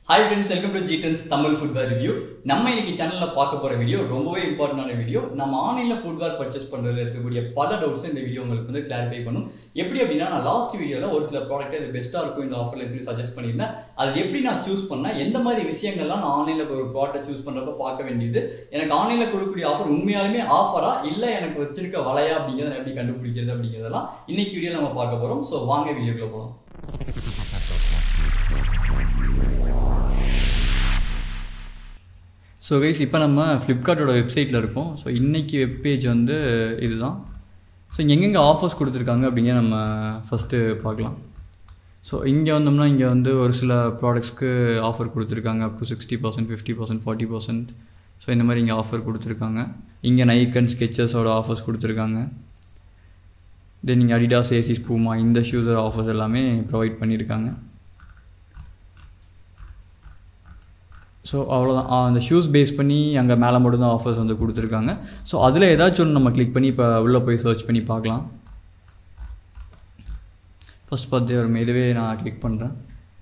hi friends welcome to ஜிடன்ஸ் Tamil footwear review நம்ம இன்னைக்கு சேனலில் பார்க்க போகிற வீடியோ ரொம்பவே இம்பார்ட்டண்டான வீடியோ நம்ம ஆன்லைனில் ஃபுட்வேர் பர்ச்சேஸ் பண்ணுறதுல இருக்கக்கூடிய பல டவுட்ஸ் இந்த வீடியோ உங்களுக்கு வந்து கிளாரிஃபை பண்ணும் எப்படி அப்படின்னா நான் லாஸ்ட் வீடியோவில் ஒரு சில ப்ராடக்ட் இது பெஸ்ட்டாக இருக்கும் இந்த ஆஃபரில் சொல்லி சஜஸ்ட் பண்ணியிருந்தேன் அது எப்படி நான் சூஸ் பண்ணேன் எந்த மாதிரி விஷயங்கள்லாம் நான் ஆன்லைனில் ஒரு ப்ராடக்ட் சூஸ் பண்ணுறப்ப பார்க்க வேண்டியது எனக்கு ஆன்லைனில் கொடுக்கக்கூடிய ஆஃபர் உண்மையாலுமே ஆஃபரா இல்லை எனக்கு வச்சிருக்க வலையா அப்படிங்கிறத நான் எப்படி கண்டுபிடிக்கிறது அப்படிங்கிறதெல்லாம் இன்னைக்கு வீடியோ நம்ம பார்க்க போகிறோம் ஸோ வாங்க வீடியோக்குள்ள போகலாம் ஸோ கைஸ் இப்போ நம்ம ஃப்ளிப்கார்ட்டோட வெப்சைட்டில் இருக்கோம் ஸோ இன்றைக்கி வெப்பேஜ் வந்து இதுதான் ஸோ இங்கே எங்கெங்கே ஆஃபர்ஸ் கொடுத்துருக்காங்க அப்படிங்க நம்ம ஃபஸ்ட்டு பார்க்கலாம் ஸோ இங்கே வந்தோம்னா இங்கே வந்து ஒரு சில ப்ராடக்ட்ஸ்க்கு ஆஃபர் கொடுத்துருக்காங்க up to sixty percent fifty percent forty percent so இந்த மாதிரி இங்கே ஆஃபர் கொடுத்துருக்காங்க இங்கே நைக் அண்ட் ஸ்கெச்சஸோட ஆஃபர்ஸ் கொடுத்துருக்காங்க தென் இங்கே அடிடாஸ் ஏசிஸ் பூமா இந்த ஷூஸோட ஆஃபர்ஸ் எல்லாமே ப்ரொவைட் பண்ணியிருக்காங்க ஸோ அவ்வளோதான் அந்த ஷூஸ் பேஸ் பண்ணி அங்கே மேலே மட்டும்தான் ஆஃபர்ஸ் வந்து கொடுத்துருக்காங்க ஸோ அதில் ஏதாச்சும் ஒன்று நம்ம கிளிக் பண்ணி இப்போ உள்ளே போய் சர்ச் பண்ணி பார்க்கலாம் ஃபஸ்ட் பார்த்து ஒரு இதுவே நான் கிளிக் பண்ணுறேன்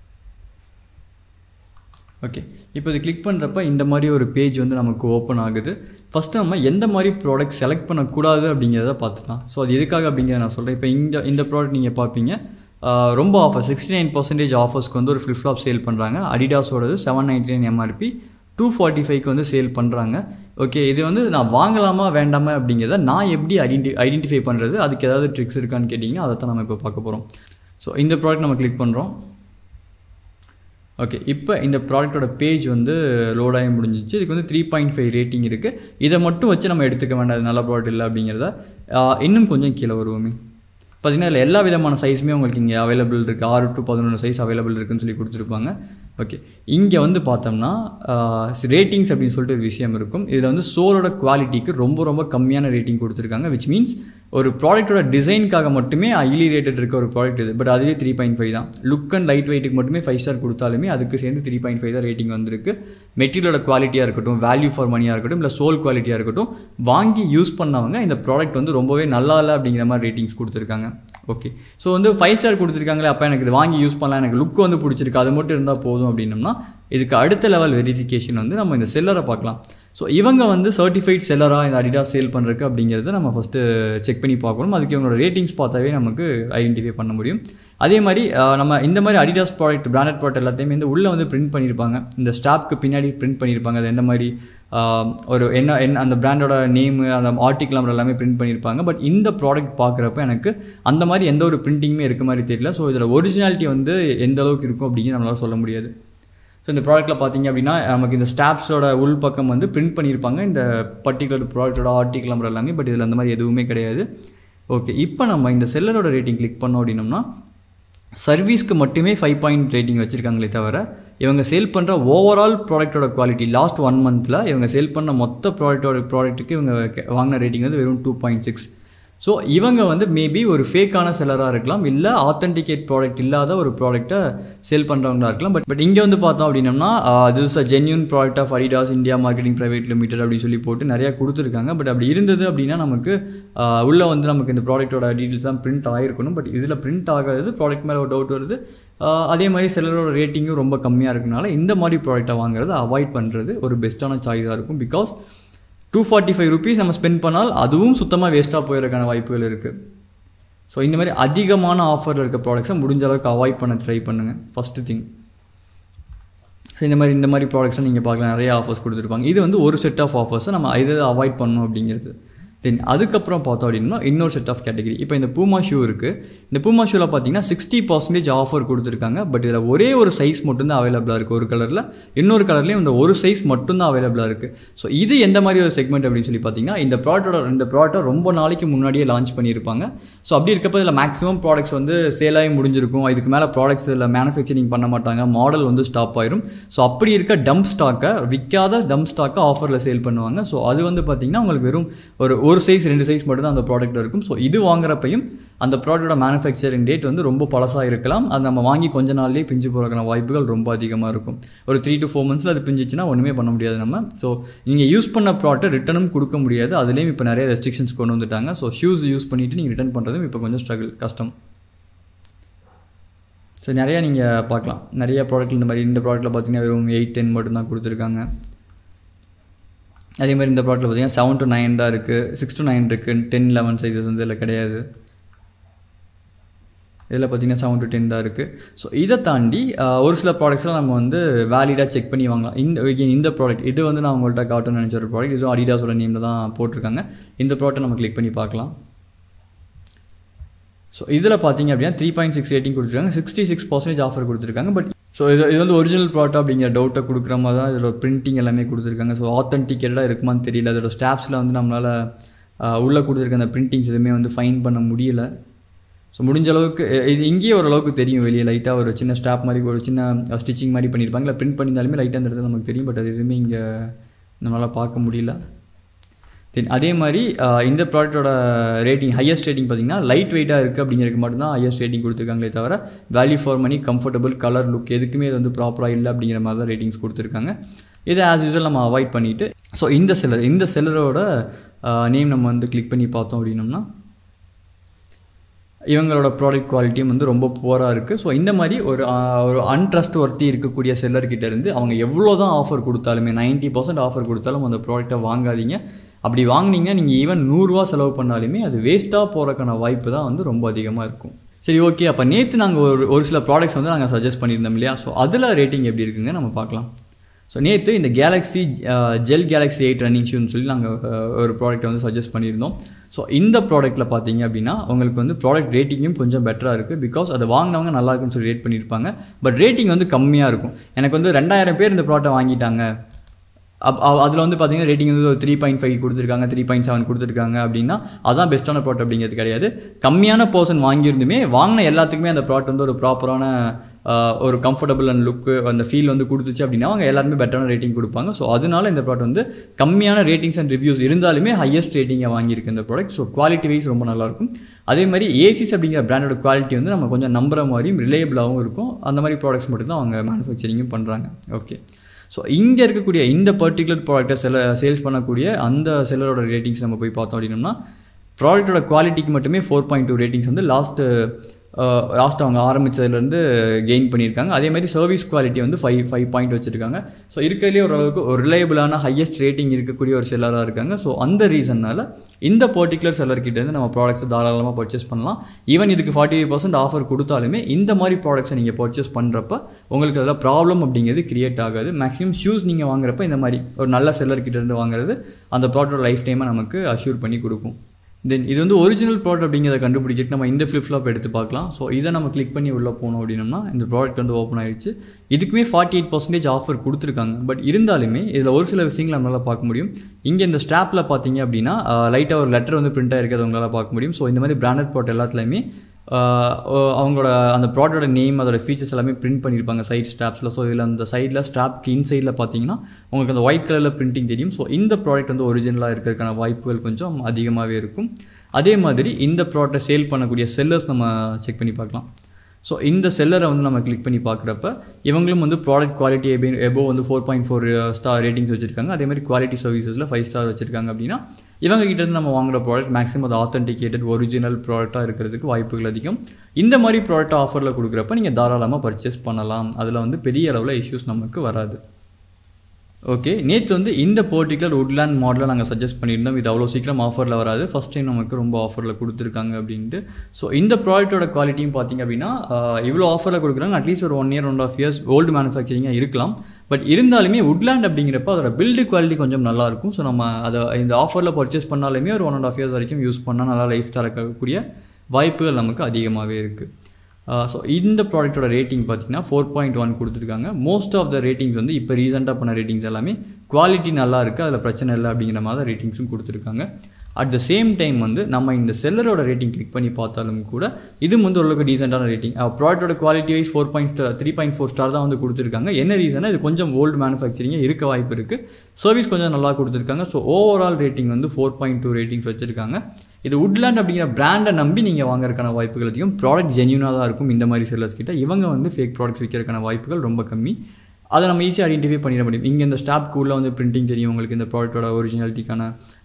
ஓகே இப்போ இது கிளிக் பண்ணுறப்ப இந்த மாதிரி ஒரு பேஜ் வந்து நமக்கு ஓப்பன் ஆகுது ஃபஸ்ட்டு நம்ம எந்த மாதிரி ப்ராடக்ட் செலக்ட் பண்ணக்கூடாது அப்படிங்கிறத பார்த்துக்கலாம் ஸோ அது எதுக்காக அப்படிங்கிறத நான் சொல்கிறேன் இப்போ இந்த இந்த ப்ராடக்ட் நீங்கள் பார்ப்பீங்க ரொம்ப ஆஃபர் சிக்ஸ்டி நைன் பர்சன்டேஜ் ஆஃபர்ஸ்க்கு வந்து ஒரு ஃப்ளிப் ஃப்ளாப் சேல் பண்ணுறாங்க அடிடாஸோடது seven ninety nine MRP two forty ஃபைவ்க்கு வந்து சேல் பண்ணுறாங்க ஓகே இது வந்து நான் வாங்கலாமா வேண்டாமா அப்படிங்கிறத நான் எப்படி ஐடென்டி ஐடென்டிஃபை பண்ணுறது அதுக்கு ஏதாவது ட்ரிக்ஸ் இருக்கான்னு கேட்டிங்கன்னா அதை தான் நம்ம இப்போ பார்க்க போகிறோம் ஸோ இந்த ப்ராடக்ட் நம்ம கிளிக் பண்ணுறோம் ஓகே இப்போ இந்த ப்ராடக்ட்டோட பேஜ் வந்து லோடாகி முடிஞ்சிச்சு இதுக்கு வந்து த்ரீ பாயிண்ட் ஃபைவ் ரேட்டிங் இருக்குது இதை மட்டும் வச்சு நம்ம எடுத்துக்க வேண்டாம் நல்ல ப்ராடக்ட் இல்லை அப்படிங்கிறத இன்னும் கொஞ்சம் கீழே வருவோமே பார்த்தீங்கன்னா இதில் எல்லா விதமான சைஸுமே உங்களுக்கு இங்கே அவைலபிள் இருக்குது ஆறு டு பதினொன்று சைஸ் அவைலபிள் இருக்குன்னு சொல்லி கொடுத்துருப்பாங்க ஓகே இங்கே வந்து பார்த்தோம்னா ரேட்டிங்ஸ் அப்படின்னு சொல்லிட்டு ஒரு விஷயம் இருக்கும் இதில் வந்து சோலோட குவாலிட்டிக்கு ரொம்ப ரொம்ப கம்மியான ரேட்டிங் கொடுத்துருக்காங்க விச் மீன்ஸ் ஒரு ப்ராடக்ட்டோட டிசைனுக்காக மட்டுமே ஹைலி ரேட்டட் இருக்க ஒரு ப்ராடக்ட் இது பட் அதுவே த்ரீ பாயிண்ட் ஃபைவ் தான் லுக் அண்ட் லைட் வெயிட்டுக்கு மட்டுமே ஃபைவ் ஸ்டார் கொடுத்தாலுமே அதுக்கு சேர்ந்து த்ரீ பாயிண்ட் ஃபைவ் தான் ரேட்டிங் வந்திருக்கு மெட்டீரியலோட குவாலிட்டியாக இருக்கட்டும் வேல்யூ ஃபார் மணியாக இருக்கட்டும் இல்லை சோல் குவாலிட்டியாக இருக்கட்டும் வாங்கி யூஸ் பண்ணவங்க இந்த ப்ராடக்ட் வந்து ரொம்பவே நல்லா இல்லை அப்படிங்கிற மாதிரி ரேட்டிங்ஸ் கொடுத்துருக்காங்க ஓகே ஸோ வந்து ஃபைவ் ஸ்டார் கொடுத்துருக்காங்களே அப்போ எனக்கு இது வாங்கி யூஸ் பண்ணலாம் எனக்கு லுக் வந்து பிடிச்சிருக்கு அது மட்டும் இருந்தால் போதும் அப்படின்னம்னா இதுக்கு அடுத்த லெவல் வெரிஃபிகேஷன் வந்து நம்ம இந்த செல்லரை பார்க்கலாம் ஸோ இவங்க வந்து சர்டிஃபைட் செல்லராக இந்த அடிடாஸ் சேல் பண்ணுறக்கு அப்படிங்கிறத நம்ம ஃபஸ்ட்டு செக் பண்ணி பார்க்கணும் அதுக்கு இவங்களோட ரேட்டிங்ஸ் பார்த்தாவே நமக்கு ஐடென்டிஃபை பண்ண முடியும் அதே மாதிரி நம்ம இந்த மாதிரி அடிடாஸ் ப்ராடக்ட் பிராண்டட் ப்ராடக்ட் எல்லாத்தையுமே வந்து உள்ளே வந்து பிரிண்ட் பண்ணியிருப்பாங்க இந்த ஸ்டாப்க்கு பின்னாடி பிரிண்ட் பண்ணியிருப்பாங்க அது எந்த மாதிரி ஒரு என்ன என்ன அந்த பிராண்டோட நேமு அந்த ஆர்டிக்கல் நம்பர் எல்லாமே பிரிண்ட் பண்ணியிருப்பாங்க பட் இந்த ப்ராடக்ட் பார்க்குறப்ப எனக்கு அந்த மாதிரி எந்த ஒரு பிரிண்டிங்குமே இருக்க மாதிரி தெரியல ஸோ இதில் ஒரிஜினாலிட்டி வந்து எந்த அளவுக்கு இருக்கும் அப்படிங்கிறது நம்மளால் சொல்ல முடியாது ஸோ இந்த ப்ராடக்ட்டில் பார்த்தீங்க அப்படின்னா நமக்கு இந்த ஸ்டாப்ஸோட உள் பக்கம் வந்து பிரிண்ட் பண்ணியிருப்பாங்க இந்த பர்டிகுலர் ப்ராடக்ட்டோட ஆர்டிக்கல் நம்பர் எல்லாமே பட் இதில் அந்த மாதிரி எதுவுமே கிடையாது ஓகே இப்போ நம்ம இந்த செல்லரோட ரேட்டிங் கிளிக் பண்ணோம் அப்படின்னோம்னா சர்வீஸ்க்கு மட்டுமே ஃபைவ் பாயிண்ட் ரேட்டிங் வச்சுருக்காங்களே தவிர இவங்க சேல் பண்ணுற ஓவரால் ப்ராடக்ட்டோட குவாலிட்டி லாஸ்ட் ஒன் மந்தில் இவங்க சேல் பண்ண மொத்த ப்ராடக்ட்டோட ப்ராடக்ட்டுக்கு இவங்க வாங்கின ரேட்டிங் வந்து வெறும் டூ பாயிண்ட் சிக்ஸ் ஸோ இவங்க வந்து மேபி ஒரு ஃபேக்கான செல்லராக இருக்கலாம் இல்லை ஆத்தென்டிகேட் ப்ராடக்ட் இல்லாத ஒரு ப்ராடக்ட்டை சேல் பண்ணுறவங்களா இருக்கலாம் பட் பட் இங்கே வந்து பார்த்தோம் அப்படின்னம்னா this a genuine product of Adidas India marketing private limited அப்படின்னு சொல்லி போட்டு நிறையா கொடுத்துருக்காங்க பட் அப்படி இருந்தது அப்படின்னா நமக்கு உள்ளே வந்து நமக்கு இந்த ப்ராடக்ட்டோட டீட்டெயில்ஸ் தான் பிரிண்ட் ஆகிருக்கணும் பட் இதில் பிரிண்ட் ஆகாது ப்ராடக்ட் மேலே ஒரு டவுட் வருது அதே மாதிரி செல்லரோட ரேட்டிங்கும் ரொம்ப கம்மியாக இருக்கனால இந்த மாதிரி ப்ராடக்ட்டை வாங்குறது அவாய்ட் பண்ணுறது ஒரு பெஸ்ட்டான சாய்ஸாக இருக்கும் because two forty five rupees நம்ம ஸ்பெண்ட் பண்ணால் அதுவும் சுத்தமாக வேஸ்ட்டாக போயிருக்கான வாய்ப்புகள் இருக்குது ஸோ இந்த மாதிரி அதிகமான ஆஃபரில் இருக்க ப்ராடக்ட்ஸை முடிஞ்ச அளவுக்கு அவாய்ட் பண்ண ட்ரை பண்ணுங்கள் ஃபஸ்ட்டு திங் ஸோ இந்த மாதிரி இந்த மாதிரி ப்ராடக்ட்ஸை நீங்கள் பார்க்கலாம் நிறைய ஆஃபர்ஸ் கொடுத்துருப்பாங்க இது வந்து ஒரு செட் ஆஃப் ஆஃபர்ஸை நம்ம இதை அவாய்ட் பண்ணணும் அப்படிங்கிறது தென் அதுக்கப்புறம் பார்த்தோம் அப்படின்னா இன்னொரு செட் ஆஃப் கேட்டகரி இப்போ இந்த பூமா ஷூ இருக்குது இந்த பூமா ஷூவில் பார்த்தீங்கன்னா சிக்ஸ்டி பர்சன்டேஜ் ஆஃபர் கொடுத்துருக்காங்க பட் இதில் ஒரே ஒரு சைஸ் மட்டும்தான் அவைலபிளாக இருக்குது ஒரு கலரில் இன்னொரு கலர்லேயும் இந்த ஒரு சைஸ் மட்டும்தான் அவைலபிளாக இருக்குது ஸோ இது எந்த மாதிரி ஒரு செக்மெண்ட் அப்படின்னு சொல்லி பார்த்தீங்கன்னா இந்த ப்ராடக்டோட இந்த ப்ராடக்ட்டை ரொம்ப நாளைக்கு முன்னாடியே லான்ச் பண்ணியிருப்பாங்க ஸோ அப்படி இருக்கப்போ இதில் மேக்ஸிமம் ப்ராடக்ட்ஸ் வந்து சேலாகி முடிஞ்சிருக்கும் இதுக்கு மேலே ப்ராடக்ட்ஸ் இதில் மேனுஃபேக்சரிங் பண்ண மாட்டாங்க மாடல் வந்து ஸ்டாப் ஆயிரும் ஸோ அப்படி இருக்க டம்ப் ஸ்டாக்கை விற்காத டம்ப் ஸ்டாக்கை ஆஃபரில் சேல் பண்ணுவாங்க ஸோ அது வந்து பார்த்தீங்கன்னா உங்களுக்கு வெறும் ஒரு ஒரு சைஸ் ரெண்டு சைஸ் மட்டும் தான் அந்த ப்ராடக்ட்டில் இருக்கும் ஸோ இது வாங்குறப்பையும் அந்த ப்ராடக்டோட மேனுஃபேக்சரிங் டேட் வந்து ரொம்ப பழசாக இருக்கலாம் அது நம்ம வாங்கி கொஞ்ச நாள்லேயே பிஞ்சு போகிறக்கான வாய்ப்புகள் ரொம்ப அதிகமாக இருக்கும் ஒரு த்ரீ டு ஃபோர் மந்த்ஸில் அது பிஞ்சிச்சுன்னா ஒன்றுமே பண்ண முடியாது நம்ம ஸோ நீங்கள் யூஸ் பண்ண ப்ராடக்ட்டை ரிட்டனும் கொடுக்க முடியாது அதுலேயும் இப்போ நிறைய ரெஸ்ட்ரிக்ஷன்ஸ் கொண்டு வந்துட்டாங்க ஸோ ஷூஸ் யூஸ் பண்ணிவிட்டு நீங்கள் ரிட்டன் பண்ணுறதும் இப்போ கொஞ்சம் ஸ்ட்ரகிள் கஷ்டம் ஸோ நிறையா நீங்கள் பார்க்கலாம் நிறைய ப்ராடக்ட் இந்த மாதிரி இந்த ப்ராடக்ட்டில் பார்த்தீங்கன்னா வெறும் எயிட் டென் மட்டும் தான் கொடுத்துருக்காங்க அதே மாதிரி இந்த ப்ராடக்ட்டில் பார்த்தீங்கன்னா செவன் டு நைன் தான் இருக்குது சிக்ஸ் டு நைன் இருக்குது டென் லெவன் சைஸஸ் வந்து இதில் கிடையாது இதில் பார்த்தீங்கன்னா செவன் டு டென் தான் இருக்குது ஸோ இதை தாண்டி ஆஹ், ஒரு சில ப்ராடக்ட்ஸ்லாம் நம்ம வந்து வேலிடாக செக் பண்ணி வாங்கலாம் இந்த again இந்த ப்ராடக்ட் இது வந்து நான் உங்கள்கிட்ட காட்டணும்னு நினச்ச ஒரு ப்ராடக்ட் இதுவும் அடிடாஸோட நேமில் தான் போட்டிருக்காங்க இந்த ப்ராடக்ட்டை நம்ம கிளிக் பண்ணி பார்க்கலாம் ஸோ இதில் பார்த்தீங்க அப்படின்னா த்ரீ பாயிண்ட் சிக்ஸ் ரேட்டிங் கொடுத்துருக்காங்க சிக்ஸ்டி சிக்ஸ் பர்சன்டேஜ் ஆஃபர் கொடுத்துருக்காங்க பட் ஸோ இது இது வந்து ஒரிஜினல் ப்ராடக்ட் அப்படிங்கிற டவுட்டை கொடுக்குற மாதிரி தான் இதோட பிரிண்டிங் எல்லாமே கொடுத்துருக்காங்க ஸோ ஆத்தென்டிகேட்டடாக இருக்குமான்னு தெரியல அதோட ஸ்டாப்ஸில் வந்து நம்மளால் உள்ளே கொடுத்துருக்க அந்த பிரிண்டிங்ஸ் எதுவுமே வந்து ஃபைன் பண்ண முடியல ஸோ முடிஞ்ச அளவுக்கு எ- இது இங்கேயே ஓரளவுக்கு தெரியும் வெளியே லைட்டாக ஒரு சின்ன ஸ்டாப் மாதிரி ஒரு சின்ன ஸ்டிச்சிங் மாதிரி பண்ணியிருப்பாங்க இல்லை பிரிண்ட் பண்ணியிருந்தாலுமே லைட்டாக அந்த இடத்துல நமக்கு தெரியும் பட் அது எதுவுமே இங்கே நம்மளால் பார்க்க முடியல தென் அதே மாதிரி ஆஹ், இந்த ப்ராடக்ட்டோட ரேட்டிங் ஹையஸ்ட் ரேட்டிங் பார்த்தீங்கன்னா லைட் வெயிட்டாக இருக்குது அப்படிங்கிறதுக்கு மட்டும்தான் ஹையஸ்ட் ரேட்டிங் கொடுத்துருக்காங்களே தவிர value for money comfortable colour look எதுக்குமே இது வந்து ப்ராப்பராக இல்லை அப்படிங்கிற மாதிரி தான் ரேட்டிங்ஸ் கொடுத்துருக்காங்க இதை ஆஸ் யூஸ்வல் நம்ம அவாய்ட் பண்ணிவிட்டு ஸோ இந்த செல்லர் இந்த செல்லரோட நேம் நம்ம வந்து கிளிக் பண்ணி பார்த்தோம் அப்படின்னோம்னா இவங்களோட ப்ராடக்ட் குவாலிட்டியும் வந்து ரொம்ப புவராக இருக்குது ஸோ இந்த மாதிரி ஒரு ஆஹ், ஒரு அன்ட்ரஸ்ட் ஒர்த்தி இருக்கக்கூடிய செல்லர்கிட்ட இருந்து அவங்க எவ்வளோ தான் ஆஃபர் கொடுத்தாலுமே 90% பர்சன்ட் ஆஃபர் கொடுத்தாலும் அந்த ப்ராடக்ட்டை வாங்காதீங்க அப்படி வாங்குனீங்கன்னா நீங்கள் ஈவன் நூறுரூவா செலவு பண்ணாலுமே அது வேஸ்ட்டாக போகிறக்கான வாய்ப்பு தான் வந்து ரொம்ப அதிகமாக இருக்கும் சரி ஓகே அப்போ நேற்று நாங்கள் ஒரு ஒரு சில ப்ராடக்ட்ஸ் வந்து நாங்கள் சஜஸ்ட் பண்ணியிருந்தோம் இல்லையா ஸோ அதில் ரேட்டிங் எப்படி இருக்குங்க நம்ம பார்க்கலாம் ஸோ நேற்று இந்த Galaxy Gel Galaxy eight running ஷூன்னு சொல்லி நாங்கள் ஒரு ப்ராடக்ட்டை வந்து சஜஸ்ட் பண்ணியிருந்தோம் ஸோ இந்த ப்ராடக்ட்டில் பார்த்தீங்க அப்படின்னா உங்களுக்கு வந்து ப்ராடக்ட் ரேட்டிங்கும் கொஞ்சம் பெட்டராக இருக்குது பிகாஸ் அதை வாங்கினவங்க நல்லா இருக்குன்னு சொல்லி ரேட் பண்ணியிருப்பாங்க பட் ரேட்டிங் வந்து கம்மியாக இருக்கும் எனக்கு வந்து ரெண்டாயிரம் பேர் இந்த ப்ராடக்ட்டை வாங்கிட்டாங்க அப் அதில் வந்து பார்த்தீங்கன்னா ரேட்டிங் வந்து ஒரு த்ரீ பாயிண்ட் ஃபைவ் கொடுத்துருக்காங்க த்ரீ பாயிண்ட் செவன் கொடுத்துருக்காங்க அப்படின்னா அதான் பெஸ்ட்டான ப்ராடக்ட் அப்படிங்கிறது கிடையாது கம்மியான பர்சன் வாங்கியிருந்துமே வாங்கின எல்லாத்துக்குமே அந்த ப்ராடக்ட் வந்து ஒரு ப்ராப்பரான ஒரு கம்ஃபர்டபுள் அண்ட் லுக்கு அந்த ஃபீல் வந்து கொடுத்துச்சு அப்படின்னா அவங்க எல்லாருமே பெட்டரான ரேட்டிங் கொடுப்பாங்க ஸோ அதனால இந்த ப்ராடக்ட் வந்து கம்மியான ரேட்டிங்ஸ் அண்ட் ரிவ்யூஸ் இருந்தாலுமே ஹையஸ்ட் ரேட்டிங்கை வாங்கியிருக்கு இந்த ப்ராடக்ட் ஸோ குவாலிட்டி வைஸ் ரொம்ப நல்லாயிருக்கும் அதே மாதிரி ஏசிஸ் அப்படிங்கிற பிராண்டோட குவாலிட்டி வந்து நம்ம கொஞ்சம் நம்புற மாதிரியும் ரிலேபிளாகவும் இருக்கும் அந்த மாதிரி ப்ராடக்ட்ஸ் மட்டும்தான் அவங்க மேனுஃபேக்சரிங்கும் பண்ணுறாங்க ஓகே ஸோ இங்கே இருக்கக்கூடிய இந்த பர்டிகுலர் ப்ராடக்ட்டை செல சேல்ஸ் பண்ணக்கூடிய அந்த செல்லரோட ரேட்டிங்ஸ் நம்ம போய் பார்த்தோம் அப்படின்னோம்னா ப்ராடக்ட்டோட குவாலிட்டிக்கு மட்டுமே ஃபோர் பாயிண்ட் டூ ரேட்டிங்ஸ் வந்து லாஸ்ட்டு லாஸ்ட் அவங்க ஆரம்பித்ததுலேருந்து கெயின் பண்ணியிருக்காங்க அதே மாதிரி சர்வீஸ் குவாலிட்டி வந்து ஃபைவ் ஃபைவ் பாயிண்ட் வச்சுருக்காங்க ஸோ இருக்கிறதுலே ஓரளவுக்கு ஒரு ரிலையபிளான ஹையஸ்ட் ரேட்டிங் இருக்கக்கூடிய ஒரு செல்லராக இருக்காங்க ஸோ அந்த ரீசன்னால் இந்த பர்டிகுலர் செல்லர்கிட்டேருந்து நம்ம ப்ராடக்ட்ஸ் தாராளமாக பர்ச்சேஸ் பண்ணலாம் ஈவன் இதுக்கு ஃபார்ட்டி ஃபைவ் பர்சன்ட் ஆஃபர் கொடுத்தாலுமே இந்த மாதிரி ப்ராடக்ட்ஸை நீங்கள் பர்ச்சேஸ் பண்ணுறப்ப உங்களுக்கு அதில் ப்ராப்ளம் அப்படிங்கிறது கிரியேட் ஆகாது மேக்ஸிமம் ஷூஸ் நீங்கள் வாங்குறப்ப இந்த மாதிரி ஒரு நல்ல செல்லர்கிட்ட இருந்து வாங்குறது அந்த ப்ராடக்டோட லைஃப் டைமை நமக்கு அஷ்யூர் பண்ணி கொடுக்கும் தென் இது வந்து ஒரிஜினல் ப்ராடக்ட் அப்படிங்கிறத கண்டுபிடிச்சிட்டு நம்ம இந்த ஃப்ளிப் ஃப்ளாப் எடுத்து பார்க்கலாம் ஸோ இதை நம்ம கிளிக் பண்ணி உள்ளே போனோம் அப்படின்னோம்னா இந்த ப்ராடக்ட் வந்து ஓப்பன் ஆயிடுச்சு இதுக்குமே ஃபார்ட்டி எயிட் பர்சன்டேஜ் ஆஃபர் கொடுத்துருக்காங்க பட் இருந்தாலுமே இதில் ஒரு சில விஷயங்கள் நம்மளால் பார்க்க முடியும் இங்கே இந்த ஸ்டாப்பில் பார்த்தீங்க அப்படின்னா லைட்டாக ஒரு லெட்டர் வந்து பிரிண்ட் ஆகிருக்கிறது உங்களால் பார்க்க முடியும் ஸோ இந்த மாதிரி பிராண்டட் ப்ராடக்ட் எல்லாத்துலேயுமே ஆஹ் ஓ- அவங்களோட அந்த ப்ராடக்டோட நேம் அதோட ஃபீச்சர்ஸ் எல்லாமே பிரிண்ட் பண்ணியிருப்பாங்க சைட் ஸ்டாப்ஸில் ஸோ இதில் அந்த சைடில் ஸ்டாப்க்கு இன்சைடில் பார்த்தீங்கன்னா உங்களுக்கு அந்த ஒயிட் கலரில் பிரிண்டிங் தெரியும் ஸோ இந்த ப்ராடக்ட் வந்து ஒரிஜினலாக இருக்கிறதுக்கான வாய்ப்புகள் கொஞ்சம் அதிகமாகவே இருக்கும் அதே மாதிரி இந்த ப்ராடக்ட்டை சேல் பண்ணக்கூடிய செல்லர்ஸ் நம்ம செக் பண்ணி பார்க்கலாம் ஸோ இந்த செல்லரை வந்து நம்ம கிளிக் பண்ணி பார்க்குறப்ப இவங்களும் வந்து ப்ராடக்ட் குவாலிட்டி எபே எபோ வந்து four point four star ratings வச்சுருக்காங்க அதே மாதிரி குவாலிட்டி சர்வீசஸில் ஃபைவ் ஸ்டார் வச்சுருக்காங்க அப்படின்னா இவங்க கிட்ட இருந்து நம்ம வாங்குற ப்ராடக்ட் மேக்ஸிமம் அது ஆத்தென்டிகேட்டட் ஒரிஜினல் ப்ராடக்ட்டாக இருக்கிறதுக்கு வாய்ப்புகள் அதிகம் இந்த மாதிரி ப்ராடக்ட் ஆஃபரில் கொடுக்குறப்ப நீங்கள் தாராளமாக பர்ச்சேஸ் பண்ணலாம் அதில் வந்து பெரிய அளவில் இஷ்யூஸ் நமக்கு வராது ஓகே நேற்று வந்து இந்த பர்டிகுலர் உட்லேண்ட் மாடலை நாங்கள் சஜஸ்ட் பண்ணியிருந்தோம் இது அவ்வளோ சீக்கிரம் ஆஃபரில் வராது ஃபஸ்ட் டைம் நமக்கு ரொம்ப ஆஃபரில் கொடுத்துருக்காங்க அப்படின்ட்டு ஸோ இந்த ப்ராடக்ட்டோட குவாலிட்டியும் பார்த்தீங்க அப்படின்னா ஆஹ், இவ்வளோ ஆஃபரில் கொடுக்குறாங்க அட்லீஸ்ட் ஒரு one year one of years old மேனுஃபேக்சரிங்காக இருக்கலாம் பட் இருந்தாலுமே உட்லேண்ட் அப்படிங்கிறப்ப அதோட பில்டு குவாலிட்டி கொஞ்சம் நல்லா இருக்கும் ஸோ நம்ம அதை இந்த ஆஃபரில் பர்ச்சேஸ் பண்ணாலுமே ஒரு ஒன் அண்ட் ஆஃப் இயர்ஸ் வரைக்கும் யூஸ் பண்ணால் நல்லா லைஃப் தரக்கூடிய வாய்ப்புகள் நமக்கு அதிகமாகவே இருக்குது ஸோ இந்த ப்ராடக்ட்டோட ரேட்டிங் பார்த்தீங்கன்னா ஃபோர் பாயிண்ட் ஒன் கொடுத்துருக்காங்க மோஸ்ட் ஆஃப் த ரேட்டிங்ஸ் வந்து இப்போ ரீசெண்டாக பண்ண ரேட்டிங்ஸ் எல்லாமே குவாலிட்டி நல்லா இருக்குது அதில் பிரச்சனை இல்லை அப்படிங்கிற மாதிரி ரேட்டிங்ஸும் கொடுத்துருக்காங்க அட் த சேம் டைம் வந்து நம்ம இந்த செல்லரோட ரேட்டிங் கிளிக் பண்ணி பார்த்தாலும் கூட இதுவும் வந்து ஓரளவுக்கு டீசெண்டான ரேட்டிங் ப்ராடக்ட்டோட quality wise four point three point four star தான் வந்து கொடுத்துருக்காங்க என்ன ரீசனா இது கொஞ்சம் ஓல்டு மேனுஃபேக்சரிங்காக இருக்க வாய்ப்பு இருக்குது சர்வீஸ் கொஞ்சம் நல்லா கொடுத்துருக்காங்க ஸோ ஓவரால் ரேட்டிங் வந்து ஃபோர் பாயிண்ட் டூ ரேட்டிங்ஸ் வச்சுருக்காங்க இது உட்லேண்ட் அப்படிங்கிற பிராண்டை நம்பி நீங்கள் வாங்குறதுக்கான வாய்ப்புகள் அதிகம் ப்ராடக்ட் ஜென்யூனாக தான் இருக்கும் இந்த மாதிரி செல்லர்ஸ் கிட்ட இவங்க வந்து ஃபேக் ப்ராடக்ட்ஸ் விற்கிறதுக்கான வாய்ப்புகள் ரொம்ப கம்மி அதை நம்ம ஈஸியாக ஐடென்டிஃபை பண்ணிட முடியும் இங்கே இந்த ஸ்டாப்க்கு உள்ள வந்து பிரிண்டிங் தெரியும் உங்களுக்கு இந்த ப்ராடக்ட்டோட ஒரிஜினாலிட்டிக்கான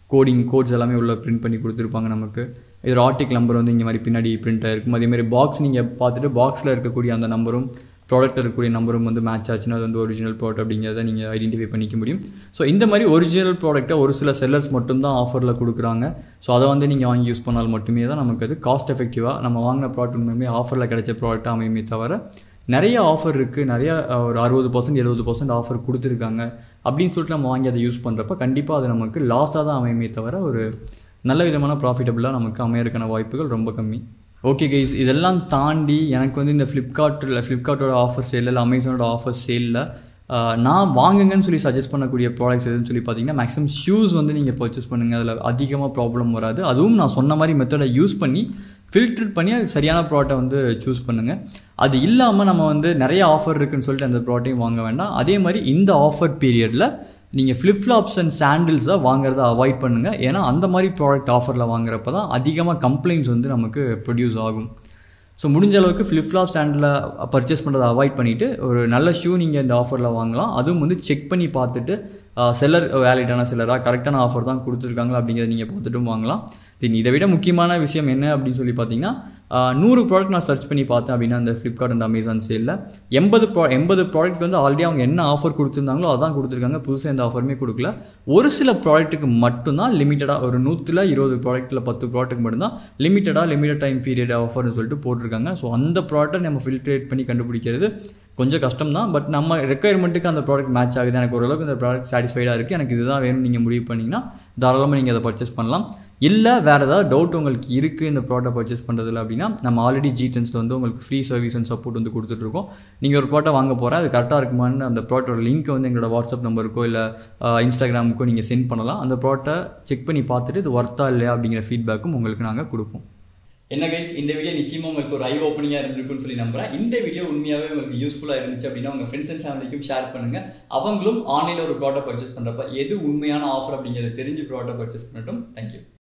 கோடிங் கோட்ஸ் எல்லாமே உள்ள பிரிண்ட் பண்ணி கொடுத்துருப்பாங்க நமக்கு இது ஆர்டிக் நம்பர் வந்து இங்கே மாதிரி பின்னாடி பிரிண்ட் ஆகிருக்கும் அதே மாதிரி பாக்ஸ் நீங்கள் பார்த்துட்டு பாக்ஸில் இருக்கக்கூடிய அந்த நம்பரும் ப்ராடக்ட் இருக்கக்கூடிய நம்பரும் வந்து மேட்ச் ஆச்சுன்னா அது வந்து ஒரிஜினல் ப்ராடக்ட் அப்படிங்கிறத நீங்கள் ஐடென்டிஃபை பண்ணிக்க முடியும் ஸோ இந்த மாதிரி ஒரிஜினல் ப்ராடக்ட்டை ஒரு சில செல்லர்ஸ் மட்டும்தான் ஆஃபரில் கொடுக்குறாங்க ஸோ அதை வந்து நீங்கள் வாங்கி யூஸ் பண்ணால் மட்டுமே தான் நமக்கு அது காஸ்ட் எஃபெக்டிவாக நம்ம வாங்கின ப்ராடக்ட் உண்மையுமே ஆஃபரில் கிடைச்ச ப்ராடக்ட்டாக அமையுமே தவிர நிறைய ஆஃபர் இருக்குது நிறைய ஒரு அறுபது பர்சன்ட் எழுபது பர்சன்ட் ஆஃபர் கொடுத்துருக்காங்க அப்படின்னு சொல்லிட்டு நம்ம வாங்கி அதை யூஸ் பண்ணுறப்ப கண்டிப்பாக அது நமக்கு லாஸாக தான் அமையுமே தவிர ஒரு நல்ல விதமான ப்ராஃபிட்டபுளாக நமக்கு அமையறதுக்கான வாய்ப்புகள் ரொம்ப கம்மி ஓகே கைஸ் இதெல்லாம் தாண்டி எனக்கு வந்து இந்த ஃப்ளிப்கார்ட்டில் ஃப்ளிப்கார்ட்டோட ஆஃபர் சேலில் இல்லை அமேசானோட ஆஃபர் சேலில் நான் வாங்குங்கன்னு சொல்லி சஜஸ்ட் பண்ணக்கூடிய ப்ராடக்ட்ஸ் எதுன்னு சொல்லி பார்த்தீங்கன்னா மேக்ஸிமம் ஷூஸ் வந்து நீங்கள் பர்ச்சேஸ் பண்ணுங்கள் அதில் அதிகமாக ப்ராப்ளம் வராது அதுவும் நான் சொன்ன மாதிரி மெத்தடை யூஸ் பண்ணி ஃபில்டர் பண்ணி அது சரியான ப்ராடக்ட்டை வந்து சூஸ் பண்ணுங்கள் அது இல்லாமல் நம்ம வந்து நிறைய ஆஃபர் இருக்குன்னு சொல்லிட்டு அந்த ப்ராடக்ட்டையும் வாங்க வேண்டாம் அதே மாதிரி இந்த ஆஃபர் பீரியடில் நீங்கள் ஃப்ளிப்ஃப்ளாப்ஸ் அண்ட் சாண்டில்ஸை வாங்குறத அவாய்ட் பண்ணுங்கள் ஏன்னா அந்த மாதிரி ப்ராடக்ட் ஆஃபரில் வாங்குறப்ப தான் அதிகமாக கம்ப்ளைண்ட்ஸ் வந்து நமக்கு ப்ரொடியூஸ் ஆகும் ஸோ முடிஞ்ச அளவுக்கு ஃப்ளிப்ஃப்ளாப் ஸ்டாண்டில் பர்ச்சேஸ் பண்ணுறதை அவாய்ட் பண்ணிவிட்டு ஒரு நல்ல ஷூ நீங்கள் இந்த ஆஃபரில் வாங்கலாம் அதுவும் வந்து செக் பண்ணி பார்த்துட்டு செல்லர் வேலிடான செல்லராக கரெக்டான ஆஃபர் தான் கொடுத்துருக்காங்களா அப்படிங்கிறத நீங்கள் பார்த்துட்டும் வாங்கலாம் தென் இதை விட முக்கியமான விஷயம் என்ன அப்படின்னு சொல்லி பார்த்தீங்கன்னா நூறு ப்ராடக்ட் நான் சர்ச் பண்ணி பார்த்தேன் அப்படின்னா அந்த ஃப்ளிப்கார்ட் அண்ட் அமேசான் சேலில் எண்பது ப்ரா எண்பது ப்ராடக்ட் வந்து ஆல்ரெடி அவங்க என்ன ஆஃபர் கொடுத்துருந்தாங்களோ அதான் கொடுத்துருக்காங்க புதுசாக எந்த ஆஃபருமே கொடுக்கல ஒரு சில ப்ராடக்ட்டுக்கு மட்டும்தான் லிமிட்டடாக ஒரு நூற்றில் இருபது ப்ராடக்ட்டில் பத்து ப்ராடக்ட் மட்டும்தான் லிமிட்டடாக லிமிட்டட் டைம் பீரியட் ஆஃபர்னு சொல்லிட்டு போட்டிருக்காங்க ஸோ அந்த ப்ராடக்ட்டை நம்ம ஃபில்ட்ரேட் பண்ணி கண்டுபிடிக்கிறது கொஞ்சம் கஷ்டம் தான் பட் நம்ம ரெக்குயர்மெண்ட்டுக்கு அந்த ப்ராடக்ட் மேட்ச் ஆகுது எனக்கு ஓரளவுக்கு இந்த ப்ராடக்ட் சாட்டிஸ்ஃபைடாக இருக்குது எனக்கு இதுதான் வேணும்னு நீங்கள் முடிவு பண்ணிங்கன்னா தாராளமாக நீங்கள் அதை பர்ச்சேஸ் பண்ணலாம் இல்லை வேறு ஏதாவது டவுட் உங்களுக்கு இருக்குது இந்த ப்ராடக்ட் பர்ச்சேஸ் பண்ணுறதுல அப்படின்னா நம்ம ஆல்ரெடி ஜிடென்ஸில் வந்து உங்களுக்கு ஃப்ரீ சர்வீஸ் அண்ட் சப்போர்ட் வந்து கொடுத்துட்ருக்கோம் நீங்கள் ஒரு ப்ராடக்ட் வாங்க போகிறேன் அது கரெக்டாக இருக்குமான்னு அந்த ப்ராடக்டோட லிங்க் வந்து எங்களோட வாட்ஸ்அப் நம்பருக்கோ இல்லை இன்ஸ்டாகிராமுக்கோ நீங்கள் சென்ட் பண்ணலாம் அந்த ப்ராடக்ட்டை செக் பண்ணி பார்த்துட்டு இது ஒர்த்தா இல்லையா அப்படிங்கிற ஃபீட்பேக்கும் உங்களுக்கு நாங்கள் கொடுப்போம் என்ன கைஸ் இந்த வீடியோ நிச்சயமாக உங்களுக்கு ஒரு ஐ ஓப்பனிங்காக இருந்திருக்குன்னு சொல்லி நம்புறேன் இந்த வீடியோ உண்மையாகவே உங்களுக்கு யூஸ்ஃபுல்லாக இருந்துச்சு அப்படின்னா உங்கள் ஃப்ரெண்ட்ஸ் அண்ட் ஃபேமிலிக்கும் ஷேர் பண்ணுங்கள் அவங்களும் ஆன்லைனில் ஒரு ப்ராடக்ட் பர்ச்சேஸ் பண்ணுறப்ப எது உண்மையான ஆஃபர் அப்படிங்கிறத தெரிஞ்சு ப்ராடக்ட் பர்ச்சேஸ் பண்ணட்டும் தேங்க்யூ